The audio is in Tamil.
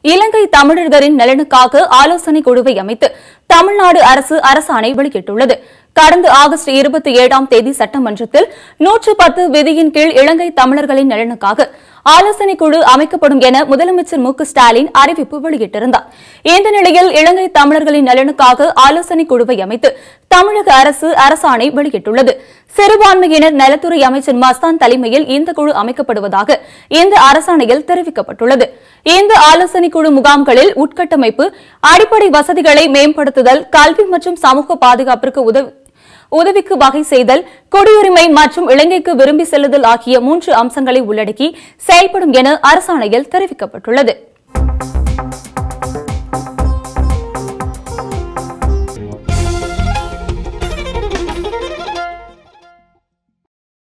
இலங்கை தமிழர்களின் நலனுக்காக ஆலோசனை குழுவை அமைத்து தமிழ்நாடு அரசு அரசாணை வெளியிட்டுள்ளது கடந்த ஆகஸ்ட் இருபத்தி ஏழாம் தேதி சட்டமன்றத்தில் நூற்று பத்து விதியின் கீழ் இலங்கை தமிழர்களின் நலனுக்காக ஆலோசனை குழு அமைக்கப்படும் என முதலமைச்சர் மு க ஸ்டாலின் அறிவிப்பு வெளியிட்டிருந்தார் இந்த நிலையில் இலங்கை தமிழர்களின் நலனுக்காக ஆலோசனை குழுவை அமைத்து தமிழக அரசு அரசாணை வெளியிட்டுள்ளது சிறுபான்மையினர் நலத்துறை அமைச்சர் மஸ்தான் தலைமையில் இந்த குழு அமைக்கப்படுவதாக இந்த அரசாணையில் தெரிவிக்கப்பட்டுள்ளது இந்த ஆலோசனை குழு முகாம்களில் உட்கட்டமைப்பு அடிப்படை வசதிகளை மேம்படுத்துதல் கல்வி மற்றும் சமூக பாதுகாப்பிற்கு உதவி உதவிக்கு வகை செய்தல் குடியுரிமை மற்றும் இலங்கைக்கு விரும்பி செல்லுதல் ஆகிய மூன்று அம்சங்களை உள்ளடக்கி செயல்படும் என அரசாணையில் தெரிவிக்கப்பட்டுள்ளது